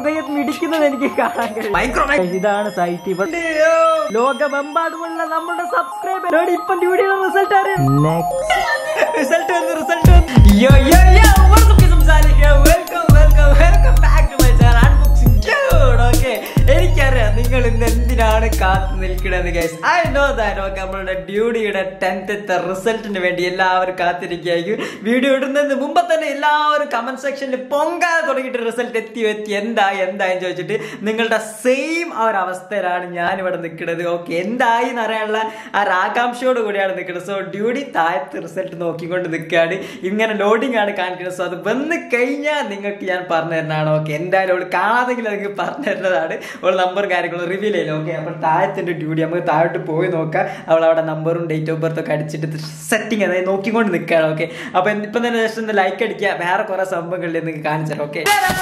ഹൃദയം മിടിക്കുന്നത് എനിക്ക് കാണാൻ കഴിയും മൈക്രോമാക്സ് ഇതാണ് സൈറ്റ് ഇവർ ലോകമെമ്പാടുമുള്ള നമ്മുടെ സബ്സ്ക്രൈബർ ഇപ്പം ഡ്യൂട്ടിയുടെ റിസൾട്ട് റിസൾട്ട് വന്നു result yo yo yo welcome welcome welcome back to my channel unboxing okay എനിക്കറിയാം നിങ്ങൾ ഇന്ന് എന്തിനാണ് കാത്തു നിൽക്കണത് guys I know that okay നമ്മളുടെ ഡ്യൂട്ടിയുടെ ടെൻത്തെ റിസൾട്ടിന് വേണ്ടി എല്ലാവരും കാത്തിരിക്കുകയായിരിക്കും വീഡിയോ ഇടുന്നതിന് മുമ്പ് തന്നെ എല്ലാവരും കമന്റ് സെക്ഷനിൽ പൊങ്കാതെ തുടങ്ങിയിട്ട് റിസൾട്ട് എത്തി എത്തി എന്തായി എന്തായി ചോദിച്ചിട്ട് നിങ്ങളുടെ സെയിം ആ ഒരു അവസ്ഥയിലാണ് ഞാൻ ഇവിടെ നിൽക്കുന്നത് ഓക്കെ എന്തായി എന്ന് അറിയാനുള്ള ആ ഒരു ആകാംക്ഷയോട് കൂടിയാണ് നിൽക്കുന്നത് സോ ഡ്യൂട്ടി താഴത്തെ റിസൾട്ട് നോക്കിക്കൊണ്ട് നിൽക്കുകയാണ് ഇങ്ങനെ ലോഡിംഗ് ആണ് കാണിക്കുന്നത് സോ അത് വന്ന് കഴിഞ്ഞാൽ നിങ്ങൾക്ക് ഞാൻ പറഞ്ഞു തരുന്നതാണ് ഓക്കെ എന്തായാലും അവൾ കാണാതെങ്കിലും നിങ്ങൾക്ക് പറഞ്ഞു തരുന്നതാണ് അവൾ നമ്പർ കാര്യങ്ങളും റിവീൽ ചെയ്യില്ല ഓക്കെ അപ്പോൾ താഴത്തിന്റെ ഡ്യൂട്ടി നമുക്ക് താഴോട്ട് പോയി നോക്കാം അവൾ അവിടെ നമ്പറും ഡേറ്റ് ഓഫ് ബർത്ത് ഒക്കെ അടിച്ചിട്ട് സെറ്റിംഗ് അതായത് നോക്കിക്കൊണ്ട് നിൽക്കുകയാണ് ഓക്കെ അപ്പൊ ഇപ്പം തന്നെ ജസ്റ്റ് ഒന്ന് ലൈക്ക് അടിക്കുക വേറെ കുറെ സംഭവങ്ങളിൽ നിങ്ങൾക്ക് കാണിച്ചാൽ ഓക്കെ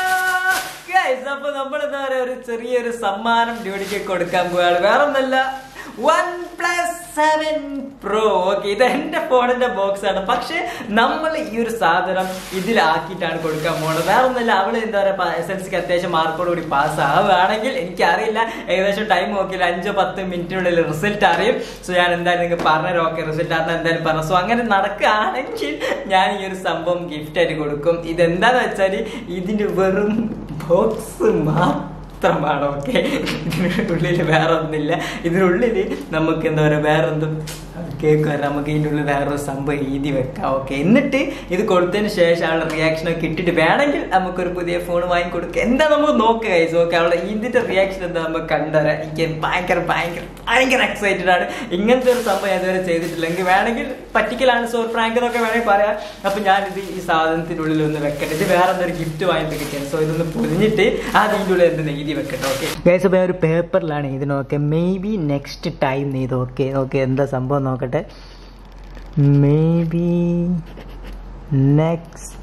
അപ്പൊ നമ്മൾ എന്താ പറയാ ഒരു ചെറിയൊരു സമ്മാനം ഡ്യൂട്ടിക്ക് കൊടുക്കാൻ പോവാണ് വേറെ ഒന്നല്ല OnePlus seven pro okay ഇത് എന്റെ ഫോണിന്റെ ബോക്സ് ആണ് പക്ഷെ നമ്മൾ ഈ ഒരു സാധനം ഇതിലാക്കിയിട്ടാണ് കൊടുക്കാൻ പോകുന്നത് വേറെ ഒന്നല്ല അവള് എന്താ പറയാ എസ് എൽ സിക്ക് അത്യാവശ്യം മാർക്കോട് കൂടി പാസ് ആവുകയാണെങ്കിൽ എനിക്കറിയില്ല ഏകദേശം ടൈം നോക്കിയില്ല അഞ്ചോ പത്ത് മിനിറ്റിനുള്ളിൽ റിസൾട്ട് അറിയും സോ ഞാൻ എന്തായാലും നിങ്ങൾക്ക് പറഞ്ഞുതരാം ഓക്കെ റിസൾട്ട് ആണെന്ന് എന്തായാലും പറഞ്ഞു സോ അങ്ങനെ നടക്കുകയാണെങ്കിൽ ഞാൻ ഈ ഒരു സംഭവം ഗിഫ്റ്റ് ആയിട്ട് കൊടുക്കും ഇതെന്താന്ന് വെച്ചാൽ ഇതിന് വെറും ബോക്സ് മാത്രമാണ് ഓക്കെ ഇതിനുള്ളിൽ വേറെ ഒന്നുമില്ല ഇതിനുള്ളിൽ നമുക്ക് എന്താ പറയുക വേറെ എന്തും കേക്ക് വരാം നമുക്ക് ഇതിൻ്റെ ഉള്ളിൽ വേറൊരു സംഭവം എഴുതി വെക്കാം ഓക്കെ എന്നിട്ട് ഇത് കൊടുത്തതിന് ശേഷം അവളുടെ റിയാക്ഷൻ ഒക്കെ ഇട്ടിട്ട് വേണമെങ്കിൽ നമുക്കൊരു പുതിയ ഫോൺ വാങ്ങി കൊടുക്കുക എന്താ നമുക്ക് നോക്കുക ഗൈസ് ഓക്കെ അവളുടെ ഇതിന്റെ റിയാക്ഷൻ എന്താ നമുക്ക് കണ്ടുതരാം എനിക്ക് ഭയങ്കര ഭയങ്കര ഭയങ്കര എക്സൈറ്റഡ് ആണ് ഇങ്ങനത്തെ ഒരു സംഭവം ഞാൻ ഇതുവരെ ചെയ്തിട്ടില്ല എനിക്ക് വേണമെങ്കിൽ പറ്റിക്കലാണ് സോർ പ്രാങ്ക് എന്നൊക്കെ വേണമെങ്കിൽ പറയാം അപ്പൊ ഞാനിത് ഈ സാധനത്തിനുള്ളിൽ ഒന്ന് വെക്കട്ടെ ഇത് വേറെ എന്തൊരു ഗിഫ്റ്റ് വാങ്ങിയിട്ട് കിട്ടിയത് സോ ഇതൊന്ന് പൊതിഞ്ഞിട്ട് ആ ഇതിൻ്റെ ഉള്ളിൽ എന്ത് എഴുതി വെക്കട്ടെ ഓക്കെ ഗൈസ് അപ്പോൾ ഒരു പേപ്പറിലാണ് ഇത് നോക്കെ മേ ബി നെക്സ്റ്റ് ടൈം ഇത് ഓക്കെ ഓക്കെ എന്താ സംഭവം നോക്കട്ടെ മേ ബി നെക്സ്റ്റ്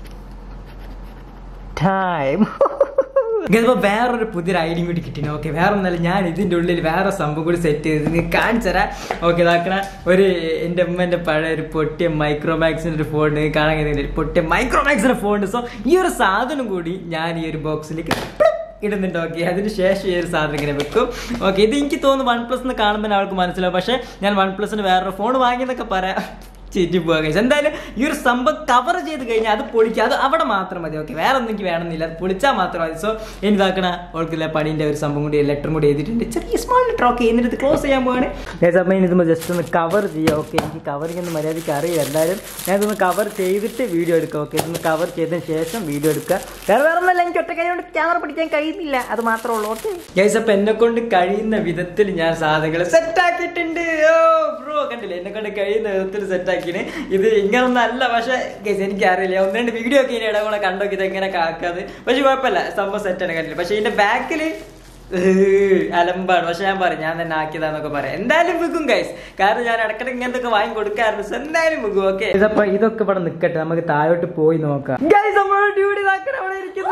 ടൈം ഇപ്പൊ വേറൊരു പുതിയൊരു ഐഡിയും കൂടി കിട്ടിന് ഓക്കെ വേറെ ഒന്നല്ല ഞാൻ ഇതിന്റെ ഉള്ളിൽ വേറെ സംഭവം കൂടി സെറ്റ് ചെയ്ത് നിങ്ങൾക്ക് കാണിച്ചു തരാം ഓക്കെ ഇതാക്കണ ഒരു എന്റെ ഉമ്മന്റെ പഴയ ഒരു പൊട്ടിയ മൈക്രോമാക്സിന്റെ ഒരു ഫോൺ കാണാൻ കഴിയുന്നില്ല പൊട്ടിയ മൈക്രോമാക്സിന്റെ ഫോൺ സോ ഈ ഒരു സാധനം കൂടി ഞാൻ ഈ ഒരു ബോക്സിലേക്ക് ഇടുന്നുണ്ട് ഓക്കെ അതിന് ശേഷം ഈ ഒരു സാധനം ഇങ്ങനെ വെക്കും ഓക്കെ ഇത് എനിക്ക് തോന്നുന്നു വൺ പ്ലസ് എന്ന് കാണുമ്പോൾ അവൾക്ക് മനസ്സിലാവും പക്ഷെ ഞാൻ വൺ പ്ലസിന് വേറൊരു ഫോൺ വാങ്ങിയെന്നൊക്കെ പറയാം ചീറ്റി പോവുക കഴിച്ചു എന്തായാലും ഈ ഒരു സംഭവം കവർ ചെയ്ത് കഴിഞ്ഞാൽ അത് പൊളിക്കുക അത് അവിടെ മാത്രം മതി ഓക്കെ വേറെ ഒന്നും എനിക്ക് വേണമെന്നില്ല അത് പൊളിച്ചാൽ മാത്രം മതി സോ ഇനി ഇതാക്കണ ഓൾക്കില്ല പണീൻ്റെ ഒരു സംഭവം കൂടി ലെറ്ററും കൂടി എഴുതിയിട്ടുണ്ട് ചെറിയ സ്മോൾ ലെറ്റർ ഓക്കെ എന്നിട്ട് ക്ലോസ് ചെയ്യാൻ പോവാണ് അപ്പം ഇനി ഇതുമ്പോൾ ജസ്റ്റ് ഒന്ന് കവർ ചെയ്യുക ഓക്കെ എനിക്ക് കവറിങ് ഒന്നും മര്യാദയ്ക്ക് അറിയില്ല എന്തായാലും ഞാൻ ഇതൊന്ന് കവർ ചെയ്തിട്ട് വീഡിയോ എടുക്കുക ഓക്കെ ഇതൊന്ന് കവർ ചെയ്തതിന് ശേഷം വീഡിയോ എടുക്കുക വേറെ വേറെ ഒന്നല്ല എനിക്ക് ഒറ്റ കൈ കൊണ്ട് ക്യാമറ പിടിക്കാൻ കഴിയുന്നില്ല അത് മാത്രമേ ഉള്ളൂ ഓക്കെ ഗൈസ് അപ്പം എന്നെ കൊണ്ട് കഴിയുന്ന വിധത്തിൽ ഞാൻ സാധനങ്ങൾ സെറ്റ് ആക്കിയിട്ടുണ്ട് ഓ ബ്രോ കണ്ടില്ലേ എന്നെ കൊണ്ട് കഴിയുന്ന വിധത്തിൽ സെറ്റ് ആക്കിന് ഇത് ഇങ്ങനൊന്നും അല്ല പക്ഷെ ഗൈസ് എനിക്ക് അറിയില്ല ഒന്ന് രണ്ട് വീഡിയോ ഒക്കെ ഇനി ഇടകൂടെ കണ്ടോക്കി ഇത് എങ്ങനെ കാക്കാത് പക്ഷെ കുഴപ്പമില്ല സംഭവം സെറ്റ് ആണ് കണ്ടില്ല പക്ഷെ ഇതിന്റെ ബാക്കിൽ അലമ്പാണ് പക്ഷെ ഞാൻ പറയും ഞാൻ തന്നെ ആക്കിയതാന്നൊക്കെ പറയാം എന്തായാലും വിൽക്കും ഗൈസ് കാരണം ഞാൻ ഇടയ്ക്കിടെ ഇങ്ങനത്തെ വാങ്ങി കൊടുക്കാറുണ്ട് So എന്തായാലും വിൽക്കും ഓക്കെ ഇതപ്പോ ഇതൊക്കെ ഇവിടെ നിക്കട്ടെ നമുക്ക് താഴോട്ട് പോയി നോക്കാം ഗൈസ് നമ്മുടെ ഡ്യൂട്ടി അവിടെ ഇരിക്കുന്നു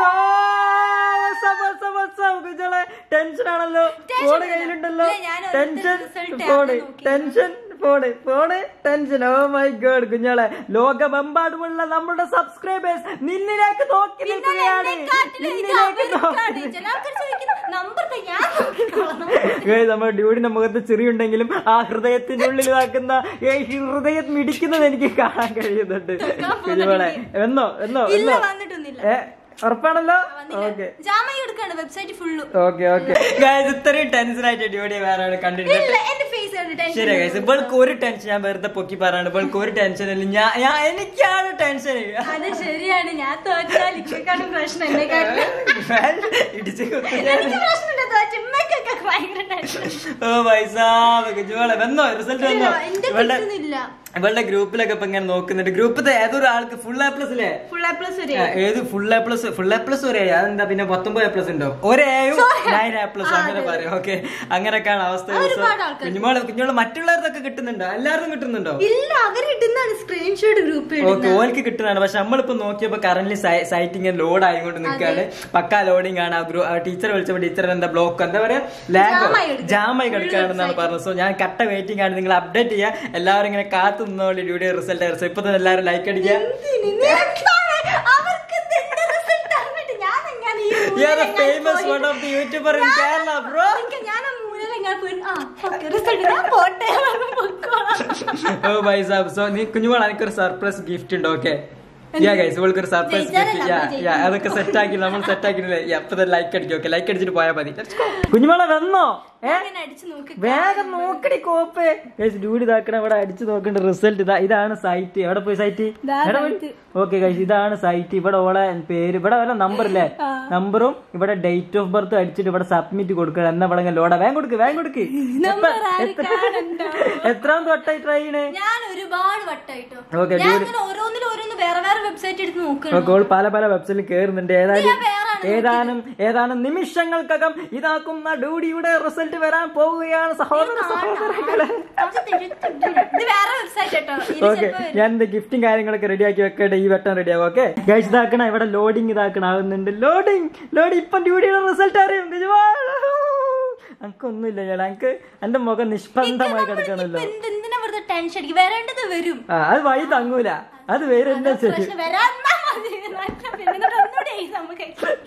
ടെൻഷൻ ആണല്ലോ ഫോണ് കയ്യിലുണ്ടല്ലോ ഇല്ല, ഞാൻ ഒറ്റ ടെൻഷൻ result ഫോണ് ആണ് നോക്കിയത്. Tension phone phone tension oh my God കുഞ്ഞോളെ ലോകമെമ്പാടുമുള്ള നമ്മുടെ സബ്സ്ക്രൈബേഴ്സ് നിന്നിലേക്ക് നോക്കി നിൽക്കുകയാണ് നിന്നിലേക്ക് നോക്കി ഏയ് നമ്മുടെ ഡ്യൂഡിന്റെ മുഖത്ത് ചെറിയുണ്ടെങ്കിലും ആ ഹൃദയത്തിന്റെ ഉള്ളിൽ ഇതാക്കുന്ന ഏയ് ഹൃദയം മിടിക്കുന്നത് എനിക്ക് കാണാൻ കഴിയുന്നുണ്ട് കുഞ്ഞുമോളെ എന്നോ എന്നോ ഇല്ല എന്നോ വന്നിട്ടൊന്നുമില്ല ഏ ഉറപ്പാണല്ലോ ഓക്കെ ജാമ എടുക്കാണ് website full okay okay guys ഇത്രയും ടെൻഷൻ ആയിട്ട് ഡ്യൂഡി വേറെ ആൾ കണ്ടിട്ടുണ്ട് ഇല്ല എന്റെ ഫേസ് കണ്ട് ശരി ടെൻഷൻ ഗൈസ് ഇവൾക്ക് ഒരു ടെൻഷൻ ഞാൻ വെറുതെ പൊക്കി പറയാണ് ഇവൾക്ക് ഒരു ടെൻഷൻ ഇല്ല ഞാൻ ഞാൻ എനിക്കാണ് ടെൻഷൻ അത് ശരിയാണ് ഞാൻ തോറ്റാൽ ഇക്കാളും പ്രശ്നം എന്നെക്കാട്ടിലും ഇടിച്ച് കുത്തി എനിക്ക് പ്രശ്നമില്ല തോറ്റമ്മക്കൊക്കെ ഭയങ്കര ടെൻഷൻ ഓ പൈസ കുഞ്ഞുമോളെ വന്നോ റിസൾട്ട് വന്നോ എന്റെ ഇവളുടെ കിട്ടുന്നില്ല ഇവളുടെ ഗ്രൂപ്പിലൊക്കെ ഇപ്പൊ ഇങ്ങനെ നോക്കുന്നുണ്ട് ഗ്രൂപ്പിലത്തെ ഏതൊരു ആൾക്ക് ഫുൾ എ പ്ലസ് അല്ലേ ഫുൾ എ പ്ലസ് വരെ ആ, ഏത് full A plus full A plus ഒരു അതെന്താ പിന്നെ പത്തൊമ്പത് എ പ്ലസ് ഉണ്ടോ ഒരേയും നയൻ എ പ്ലസ് അങ്ങനെ പറയാം ഓക്കെ അങ്ങനെയൊക്കെയാണ് അവസ്ഥ ആ, ഒരുപാട് ആൾക്കാർ. കുഞ്ഞുമോളെ കുഞ്ഞുമോളെ മറ്റുള്ളവർക്കൊക്കെ കിട്ടുന്നുണ്ടോ എല്ലാവർക്കും കിട്ടുന്നുണ്ടോ ഇല്ല അവർ ഇടുന്നതാണ് സ്ക്രീൻഷോട്ട് ഗ്രൂപ്പ് ഓക്കെ ഓൽക്ക് കിട്ടുന്നതാണ് പക്ഷെ നമ്മളിപ്പോ നോക്കിയപ്പോ കറന്റ് സൈറ്റ് ഇങ്ങനെ ലോഡ് ആയിക്കൊണ്ട് നിൽക്കുകയാണ് പക്ക ലോഡിംഗ് ആണ് ആ ടീച്ചർ വിളിച്ചപ്പോ ടീച്ചർ എന്താ ബ്ലോക്ക് എന്താ പറയാ ലാഗ് ജാമായി എടുക്കുക. ജാമായി കിടക്കുകയാണെന്നാണ് പറഞ്ഞത് സോ ഞാൻ കട്ട വെയിറ്റിംഗ് ആണ് നിങ്ങൾ അപ്ഡേറ്റ് ചെയ്യുക എല്ലാവരും ഇങ്ങനെ കാത്തു നിന്നോളി വീഡിയോ റിസൾട്ട് ഇപ്പൊ തന്നെ എല്ലാവരും ലൈക്ക് അടിക്കുക അവർക്ക് റിസൾട്ട് അറിഞ്ഞിട്ട് ഞാൻ എങ്ങനെ ഈ famous one of the YouTuber in Kerala bro എനിക്ക് ഞാൻ ആ മൂലയിൽ ഇങ്ങനെ പോയി, ആ, okay, result ഞാൻ പോട്ടെ പറഞ്ഞ് പൊക്കോളാം. ഓ ബൈ സാബ് സോ നീ കുഞ്ഞുമോൾ എനിക്കൊരു സർപ്രൈസ് ഗിഫ്റ്റ് ഉണ്ട് ഓക്കെ യാ ഗൈസ് ഇവൾക്ക് ഒരു സർപ്രൈസ് ജയിച്ചാലല്ല, ഗിഫ്റ്റ് യാ നമ്മൾ യാ അതൊക്കെ സെറ്റ് ആക്കി നമ്മൾ സെറ്റ് ആക്കിയില്ലേ അപ്പൊ ലൈക്ക് അടിക്കും ഓക്കെ ലൈക്ക് അടിച്ചിട്ട് പോയാൽ മതി കുഞ്ഞുമോളെ വന്നോ ഏ ഇങ്ങനെ അടിച്ച് നോക്ക്. വേഗം നോക്കടി കോപ്പ് ഡ്യൂടി ഇതാക്കണ ഇവിടെ അടിച്ചു നോക്കേണ്ട റിസൾട്ട് ഇതാ ഇതാണ് സൈറ്റ് എവിടെ പോയി സൈറ്റ് ദാ site. ഓക്കെ ഗൈസ് ഇതാണ് സൈറ്റ് ഇവിടെ ഓളെ പേര് ഇവിടെ വല്ല നമ്പർ ഇല്ലേ ആ. നമ്പറും ഇവിടെ ഡേറ്റ് ഓഫ് ബർത്ത് അടിച്ചിട്ട് ഇവിടെ സബ്മിറ്റ് കൊടുക്കണം എന്നാ ഇവിടെ ലോഡ വേഗം കൊടുക്ക് വേഗം കൊടുക്ക് Number എത്ര- ആര് എത്ര- കാണണ്ടോ? എത്രാം തൊട്ടായി ട്രൈ ചെയ്യണേ ഞാൻ ഒരുപാട് വട്ടായിട്ടോ Okay, ഞാൻ dude. ഇങ്ങനെ ഓരോന്നിലും ഓരോന്ന് വേറെ വേറെ വെബ്സൈറ്റ് എടുത്ത് നോക്കണം ഓക്കെ ഓൾ പല പല വെബ്സൈറ്റിൽ കേറുന്നുണ്ട് ഏതായാലും ഞാൻ വേറെയാണ് ഏതാനും ഏതാനും നിമിഷങ്ങൾക്കകം ഇതാക്കുന്ന ഡ്യൂഡിയുടെ റിസൾട്ട് വരാൻ പോവുകയാണ് സഹോദര സഹോദരങ്ങളെ ഇത് വേറെ വെബ്സൈറ്റ് കേട്ടോ ഇനി ഓക്കെ ചിലപ്പോ വരും. ഞാൻ എന്റെ ഗിഫ്റ്റും കാര്യങ്ങളൊക്കെ റെഡിയാക്കി വെക്കട്ടെ ഈ വട്ടം റെഡിയാവും ഓക്കെ ഗൈസ് ഇതാക്കണ ഇവിടെ ലോഡിങ് ഇതാക്കണ ആവുന്നുണ്ട് ലോഡിങ് ലോഡ് ഇപ്പം ഡ്യൂട്ടിയുടെ റിസൾട്ട് അറിയും എനിക്കൊന്നുമില്ല ചേട്ടാ എനിക്ക് എന്റെ മുഖം നിഷ്പന്ദമായി കിടക്കണല്ലോ ഇപ്പൊ എന്ത് എന്തിനാ വെറുതെ ടെൻഷൻ അടിക്കും വരേണ്ടത് വരും ആ അത് വഴി തങ്ങൂല അത് വേറെ എന്താ ശരി പ്രശ്നം വരാന്നാ മതി നല്ല പെണ്ണുങ്ങൾ ഒന്നുകൂടി എഴുതി നമുക്ക്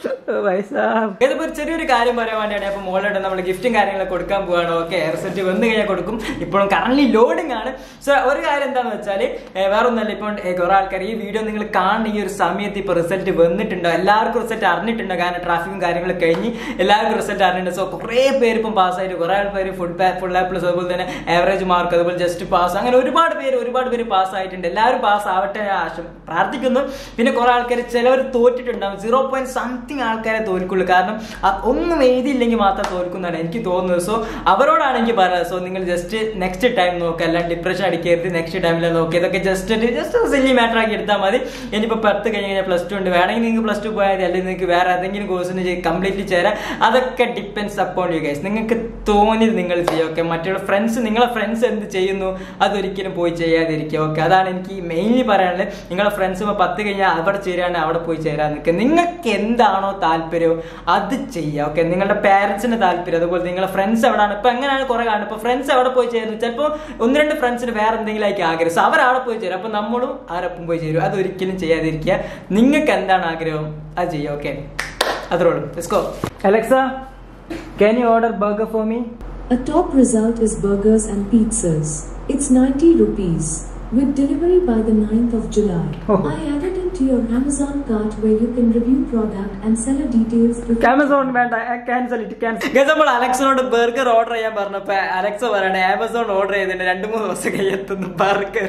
ഇതിപ്പോ ഒരു ചെറിയൊരു കാര്യം പറയാൻ വേണ്ടിയാണ് അപ്പൊ മോളോട് നമ്മൾ ഗിഫ്റ്റും കാര്യങ്ങളൊക്കെ കൊടുക്കാൻ പോവാണ് ഓക്കെ റിസൾട്ട് വന്നു കഴിഞ്ഞാൽ കൊടുക്കും ഇപ്പോഴും കറന്റ് ലോഡിംഗ് ആണ് സോ ഒരു കാര്യം എന്താന്ന് വെച്ചാൽ വേറെ ഒന്നല്ല ഇപ്പോൾ കുറെ ആൾക്കാർ ഈ വീഡിയോ നിങ്ങൾ കാണുന്ന ഈ ഒരു സമയത്ത് ഇപ്പൊ റിസൾട്ട് വന്നിട്ടുണ്ടോ എല്ലാവർക്കും റിസൾട്ട് അറിഞ്ഞിട്ടുണ്ടോ കാരണം ട്രാഫിക്കും കാര്യങ്ങളും കഴിഞ്ഞ് എല്ലാവർക്കും റിസൾട്ട് അറിഞ്ഞിട്ടുണ്ട് സോ കുറെ പേര് ഇപ്പം പാസ്സായിട്ട് കുറെ പേര് ഫുൾ ഫുൾ എ പ്ലസ് അതുപോലെ തന്നെ ആവറേജ് മാർക്ക് അതുപോലെ ജസ്റ്റ് പാസ് അങ്ങനെ ഒരുപാട് പേര് ഒരുപാട് പേര് പാസ് ആയിട്ടുണ്ട് എല്ലാവരും പാസ് ആവട്ടെ ഞാൻ ആശം പ്രാർത്ഥിക്കുന്നു പിന്നെ കുറെ ആൾക്കാർ ചിലവർ തോറ്റിട്ടുണ്ടാവും സീറോ പോയിന്റ് സംതിങ് ആൾക്കാരെ തോൽക്കുള്ളൂ കാരണം അ- ഒന്നും എഴുതിയില്ലെങ്കിൽ മാത്രം തോൽക്കുന്നതാണ് എനിക്ക് തോന്നുന്നത് സോ അവരോടാണ് എനിക്ക് പറയുന്നത് സോ നിങ്ങൾ ജസ്റ്റ് നെക്സ്റ്റ് ടൈം നോക്കുക അല്ലാണ്ട് ഡിപ്രഷൻ അടിക്കരുത് നെക്സ്റ്റ് ടൈമിൽ നോക്കുക ഇതൊക്കെ ജസ്റ്റ് ജസ്റ്റ് സില്ലി മാറ്റർ ആക്കി എടുത്താൽ മതി ഇനിയിപ്പോൾ പത്ത് കഴിഞ്ഞ് കഴിഞ്ഞാൽ പ്ലസ് ടു ഉണ്ട് വേണമെങ്കിൽ നിങ്ങൾക്ക് പ്ലസ് ടു പോയാൽ മതി അല്ലെങ്കിൽ നിങ്ങൾക്ക് വേറെ ഏതെങ്കിലും കോഴ്സിന് കംപ്ലീറ്റ്ലി ചേരാം അതൊക്കെ ഡിപ്പെൻസ് അപ്പോൺ യു ഗൈസ് നിങ്ങൾക്ക് തോന്നിയത് നിങ്ങൾ ചെയ്യുക ഓക്കെ മറ്റുള്ള ഫ്രണ്ട്സ് നിങ്ങളെ ഫ്രണ്ട്സ് എന്ത് ചെയ്യുന്നു അതൊരിക്കലും പോയി ചെയ്യാതിരിക്കുക ഓക്കെ അതാണ് എനിക്ക് മെയിൻലി പറയാനുള്ളത് നിങ്ങളെ ഫ്രണ്ട്സ് ഇപ്പോൾ പത്ത് കഴിഞ്ഞാൽ അവിടെ ചേരാണ്ട് അവിടെ പോയി ചേരാൻ നിൽക്കുക നിങ്ങൾക്ക് എന്താണോ താല്പര്യം അത് ചെയ്യുക ഓക്കെ നിങ്ങളുടെ പാരൻസിന് താല്പര്യം അതുപോലെ നിങ്ങളെ ഫ്രണ്ട്സ് എവിടെയാണ് ഇപ്പൊ എങ്ങനെയാണ് കുറെ കാണുന്നത് ഇപ്പൊ ഫ്രണ്ട്സ് എവിടെ പോയി ചേരുന്നു ചിലപ്പോൾ ഒന്ന് രണ്ട് ഫ്രണ്ട്സിന് വേറെ എന്തെങ്കിലും ആയിരിക്കും ആഗ്രഹം So അവർ അവിടെ പോയി ചേരും അപ്പൊ നമ്മളും ആരൊപ്പം പോയി ചേരും അത് ഒരിക്കലും ചെയ്യാതിരിക്കുക നിങ്ങൾക്ക് എന്താണ് ആഗ്രഹം അത് ചെയ്യുക ഓക്കെ അത്രേ ഉള്ളൂ let's go Alexa can you order burger for me A top result is burgers and pizzas. It's 90 rupees. With delivery by the 9th of July. Oh. I added into your Amazon cart where you can review product and seller details before Amazon വേണ്ട cancel it cancel നമ്മൾ അലക്സിനോട് burger order ചെയ്യാൻ പറഞ്ഞപ്പോ Alexa പറയണേ Amazon order ചെയ്തിട്ട് രണ്ടു മൂന്ന് ദിവസം കഴിയെത്തുന്നു ബർഗർ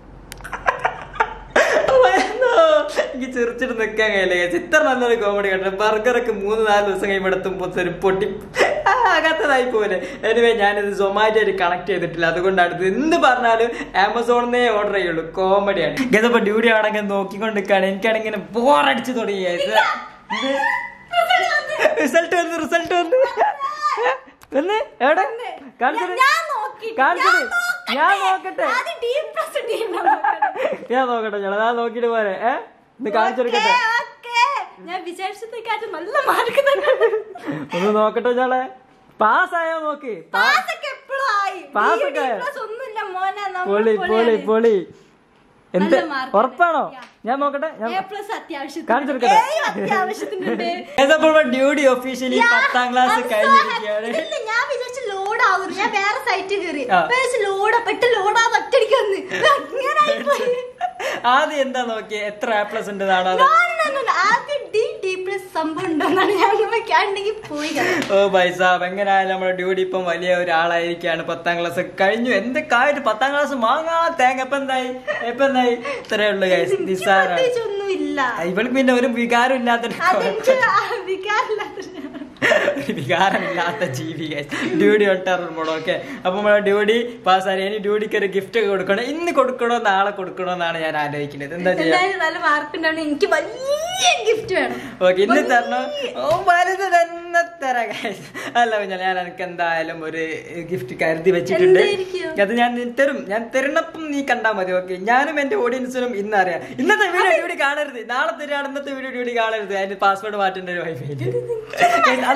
എനിക്ക് ചിരിച്ചിട്ട് നിൽക്കാൻ കഴിയില്ല guys. ഇത്ര നല്ലൊരു കോമഡി കണ്ടു ബർഗറൊക്കെ മൂന്ന് നാല് ദിവസം കഴിയുമ്പോൾ എത്തുമ്പോ ഒരു പൊട്ടി ആ, അങ്ങനത്തതായി പോലെ എനിവേ ഞാനിത് സൊമാറ്റോ ആയിട്ട് കണക്ട് ചെയ്തിട്ടില്ല അതുകൊണ്ടാണ് ഇത് എന്ത് പറഞ്ഞാലും ആമസോണിന്നേ ഓർഡർ ചെയ്യുള്ളൂ കോമഡിയാണ് ഗതപ്പോ ഡ്യൂട്ടി ആണെങ്കിൽ നോക്കിക്കൊണ്ട് നിൽക്കുകയാണ് എനിക്കാണെങ്കിൽ ബോറടിച്ച് തുടങ്ങി guys. ഇത് റിസൾട്ട് വന്നു റിസൾട്ട് വന്നു വന്ന് എവിടെ കാണിച്ചത് ഞാൻ നോക്കിയിട്ട്, കാണിച്ചത് ഞാൻ നോക്കട്ടെ. ഞാൻ നോക്കട്ടെ ആദ്യം team plus team നോക്കട്ടെ. ഞാൻ നോക്കട്ടെ ചേട്ടാ ഞാൻ നോക്കിട്ട് പോരെ ഏ ഇത് കാണിച്ചെടുക്കട്ടെ Okay, okay. ഞാൻ വിചാരിച്ചതിനെക്കാട്ടും നല്ല മാർക്ക് തന്നെ ഒന്ന് നോക്കട്ടെ ചേളെ പാസ്സായോ നോക്ക് പാ- പാസ്സൊക്കെ എപ്പോഴും ആയി Pass B, ഒക്കെ D ആയോ? plus ഒന്നുമില്ല മോനെ നമ്മൾ പൊളി പൊളി പൊളിയാണ്. പൊളി എന്ത് നല്ല mark ഉറപ്പാണോ ഉണ്ട്. ഞാൻ നോക്കട്ടെ ഞാൻ A plus അത്യാവശ്യത്തിന്. കാണിച്ചെടുക്കട്ടെ? A അത്യാവശ്യത്തിനുണ്ട്. ഡ്യൂട്ടി ഒഫീഷ്യലി പത്താം ക്ലാസ് I'm so കഴിഞ്ഞിരിക്കുകയാണ് happy. ഇല്ല, ഞാൻ വിചാരിച്ചു ലോഡ് ആവുന്നു ഞാൻ വേറെ സൈറ്റ് കയറി ആ. ലോഡ് പെട്ട് ലോഡ് ആവും ഒറ്റടിക്ക് വന്ന് അങ്ങനെ ആയിപ്പോയി. ആദ്യം എന്താ നോക്കിയേ എത്ര എ പ്ലസ് ഉണ്ട് നാണോ No, no, no, no. ആദ്യം ഡി ഡി പ്ലസ് സംഭവം ഉണ്ടോന്നാണ് ഞാൻ നോക്കിയാണ്ടെങ്കിൽ പോയി കഥ. ഓ ബൈസാബ് എങ്ങനെയായാലും നമ്മുടെ ഡ്യൂട്ടി ഇപ്പം വലിയ ഒരാളായിരിക്കാണ് പത്താം ക്ലാസ് കഴിഞ്ഞു എന്തൊക്കെ ആയിട്ട് പത്താം ക്ലാസ് മാങ്ങാ തേങ്ങ ഇപ്പൊ എന്തായി ഇപ്പൊ എന്തായി ഇത്രേ ഉള്ളു ഗൈസ് എനിക്ക് നിസ്സാര പ്രത്യേകിച്ചൊന്നും ഇല്ല ഇവൾക്ക് പിന്നെ ഒരു വികാരം ഇല്ലാത്ത അതെനിക്ക് വികാരമില്ലാത്ത ഒരു വികാരമില്ലാത്ത ജീവി ഡ്യൂഡി ഒട്ടാറുണ്ട് ഓക്കെ അപ്പൊ നമ്മുടെ ഡ്യൂഡി പാസ്സായി ഇനി ഡ്യൂഡിക്ക് ഒരു ഗിഫ്റ്റ് കൊടുക്കണം ഇന്ന് കൊടുക്കണോ നാളെ കൊടുക്കണോ എന്നാണ് ഞാൻ ആലോചിക്കുന്നത് എന്താ ചെയ്യാ എന്തായാലും നല്ല മാർക്ക് ഉണ്ടാവണം എനിക്ക് വലിയ ഗിഫ്റ്റ് വേണം ഓക്കെ ഇന്ന് തരണോ ഓ വലുത് തന്നെ തരാം guys. അല്ല പിന്നെ ഞാൻ എനിക്ക് എന്തായാലും ഒരു ഗിഫ്റ്റ് കരുതി വെച്ചിട്ടുണ്ട് എന്തായിരിക്കും? അത് ഞാൻ നി- തരും ഞാൻ തരുന്നപ്പം നീ കണ്ടാ മതി ഓക്കെ ഞാനും എന്റെ ഓഡിയൻസിനും ഇന്ന് അറിയാം ഇന്നത്തെ വീഡിയോ ഡ്യൂട്ടി കാണരുത് നാളെ തരാണ് ഇന്നത്തെ വീഡിയോ ഡ്യൂട്ടി കാണരുത് അതിന്റെ പാസ്വേഡ് മാറ്റേണ്ട ഒരു വൈഫൈ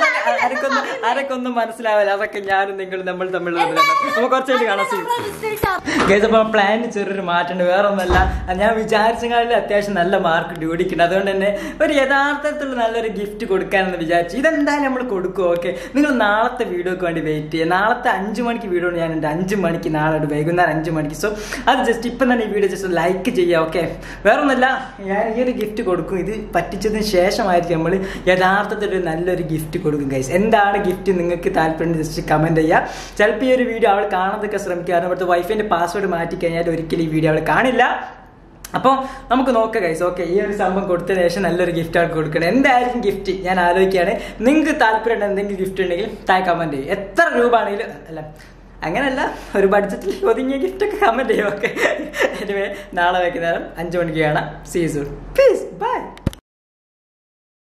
ആരൊക്കൊന്നും ആരൊക്കൊന്നും മനസ്സിലാവില്ല അതൊക്കെ ഞാനും നിങ്ങളും നമ്മൾ തമ്മിലുള്ള ബന്ധം. നമുക്ക് കുറച്ചായിട്ട് കാണാം സീൻ ഗൈസ് അപ്പോൾ പ്ലാനിന് ചെറിയൊരു മാറ്റമുണ്ട് വേറെ ഒന്നല്ല ഞാൻ വിചാരിച്ചെങ്കിലും അത്യാവശ്യം നല്ല മാർക്ക് ഡ്യൂടിക്കുന്നുണ്ട് അതുകൊണ്ട് തന്നെ ഒരു യഥാർത്ഥത്തിലുള്ള നല്ലൊരു ഗിഫ്റ്റ് കൊടുക്കാനെന്ന് വിചാരിച്ചു ഇതെന്തായാലും നമ്മൾ കൊടുക്കും ഓക്കെ നിങ്ങൾ നാളത്തെ വീഡിയോക്ക് വേണ്ടി വെയിറ്റ് ചെയ്യുക നാളത്തെ അഞ്ച് മണിക്ക് വീഡിയോ ഞാൻ ഉണ്ട് അഞ്ച് മണിക്ക് നാളെ ഉണ്ട് വൈകുന്നേരം അഞ്ച് മണിക്ക് സോ അത് ജസ്റ്റ് ഇപ്പം തന്നെ ഈ വീഡിയോ ജസ്റ്റ് ലൈക്ക് ചെയ്യുക ഓക്കെ വേറെ ഒന്നല്ല ഞാൻ ഈ ഒരു ഗിഫ്റ്റ് കൊടുക്കും ഇത് പറ്റിച്ചതിന് ശേഷമായിരിക്കും നമ്മൾ യഥാർത്ഥത്തിൽ ഒരു നല്ലൊരു ഗിഫ്റ്റ് കൊടുക്കും ഗൈസ് എന്താണ് ഗിഫ്റ്റ് നിങ്ങൾക്ക് താല്പര്യം ജസ്റ്റ് കമന്റ് ചെയ്യുക ചിലപ്പോൾ ഈ ഒരു വീഡിയോ അവൾ കാണാതൊക്കെ ശ്രമിക്കുക കാരണം ഇവിടുത്തെ വൈഫൈൻ്റെ പാസ്വേഡ് മാറ്റി കഴിഞ്ഞാൽ ഒരിക്കലും ഈ വീഡിയോ അവൾ കാണില്ല അപ്പോൾ നമുക്ക് നോക്കാം ഗൈസ് ഓക്കെ ഈ ഒരു സംഭവം കൊടുത്തതിന് ശേഷം നല്ലൊരു ഗിഫ്റ്റ് അവൾക്ക് കൊടുക്കണം എന്തായിരിക്കും ഗിഫ്റ്റ് ഞാൻ ആലോചിക്കുകയാണ് നിങ്ങൾക്ക് താല്പര്യം എന്തെങ്കിലും ഗിഫ്റ്റ് ഉണ്ടെങ്കിൽ താഴെ കമന്റ് ചെയ്യും എത്ര രൂപ ആണെങ്കിലും അല്ല അങ്ങനെയല്ല ഒരു ബഡ്ജറ്റിൽ ഒതുങ്ങിയ ഗിഫ്റ്റ് ഒക്കെ കമന്റ് ചെയ്യും ഓക്കെ എനിവേ നാളെ വൈകുന്നേരം അഞ്ച് മണിക്ക് കാണാം സീസൺ പീസ് ബൈ